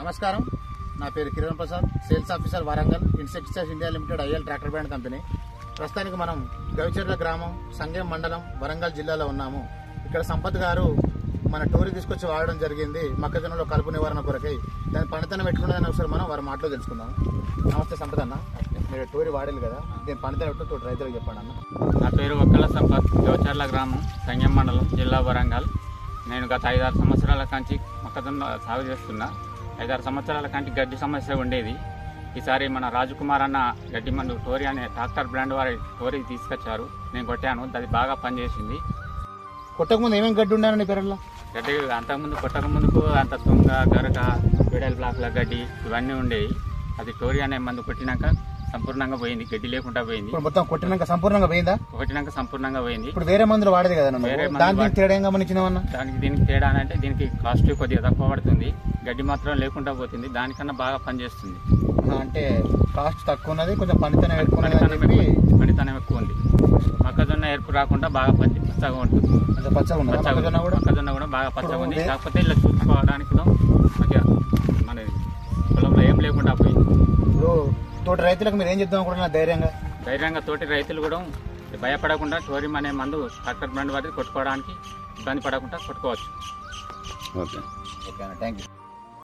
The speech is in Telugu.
నమస్కారం నా పేరు Kiran Prasad sales officer Warangal insecticides India limited IL tractor brand company ప్రస్తుతానికి మనం గవిచర్ల గ్రామం సంగం మండలం వరంగల్ జిల్లాలో ఉన్నాము ఇక్కడ సంపత్ గారు మన టోరీ తీసుకొచ్చి వాడడం జరిగింది మొక్కజొన్నలో కలుపు నివారణ కొరకై దాని పనితనం ఎట్లున్నదని ఒకసారి మనం వారి మాటలో తెలుసుకుందాం నమస్తే సంపత్ అన్న మీరు టోరీ వాడాలి కదా దీని పనితనం ఎట్లా తోటి రైతులకు చెప్పండి అన్న నా పేరు ఒక్కల సంపత్ గోచర్ల గ్రామం సంగం మండలం జిల్లా వరంగల్ నేను గత ఐదారు సంవత్సరాల కాంచి మొక్కజొన్న సాగు చేస్తున్నా ఐదారు సంవత్సరాల కాంచి గడ్డి సమస్య ఉండేది ఈసారి మన రాజకుమార్ అన్న గడ్డి మందు టోరీ అనే ట్రాక్టర్ బ్రాండ్ వారి టోరీ తీసుకొచ్చారు నేను కొట్టాను అది బాగా పనిచేసింది కొట్టక ముందు ఏమేమి గడ్డి ఉండాలని నీ పేరల్లో గడ్డి అంతకుముందు కొట్టక ముందుకు అంత తుంగ గరక పీడల్ బ్లాక్ల గడ్డి ఇవన్నీ ఉండేవి అది టోరీ అనే మందు కొట్టినాక సంపూర్ణంగా పోయింది గడ్డి లేకుండా పోయింది ఇప్పుడు మొత్తం కొట్టినాక సంపూర్ణంగా పోయిందా కొట్టినాక సంపూర్ణంగా పోయింది ఇప్పుడు వేరే మందులు వాడేది కదా నువ్వు? వేరే మందులు దానికి వాడ- తేడా ఏం గమనించినావన్నా దానికి దీనికి తేడా అని అంటే దీనికి కాస్ట్ కొద్దిగా తక్కువ పడుతుంది గడ్డి మాత్రం లేకుండా పోతుంది దానికన్నా బాగా పనిచేస్తుంది అంటే కాస్ట్ తక్కువ ఉన్నది కొంచెం పనితనం ఎక్కువ ఉన్నది అని పనితనం చెప్పి ఎక్కువ పనితనం ఎక్కువ ఉంది మొక్కజొన్న ఎరుపు రాకుండా బాగా పచ్చి పచ్చగా ఉంటుంది కొంచెం పచ్చగా ఉన్నది పచ్చగా మొక్కజొన్న కూడా మొక్కజొన్న కూడా బాగా పచ్చగా ఉంది ఇప్పుడు కాకపోతే ఇలా చూసుకోవడానికి కూడా మంచిగా మన పొలంలో ఏం లేకుండా పోయింది ఇప్పుడు తోటి రైతులకు మీరు ఏం చెప్దాం అనుకుంటున్నారు ధైర్యంగా ధైర్యంగా తోటి రైతులు కూడా భయపడకుండా టోరిమ్ అనే మందు ట్రాక్టర్ బ్రాండ్ వారి కొట్టుకోవడానికి ఇబ్బంది పడకుండా కొట్టుకోవచ్చు ఓకే థ్యాంక్ యూ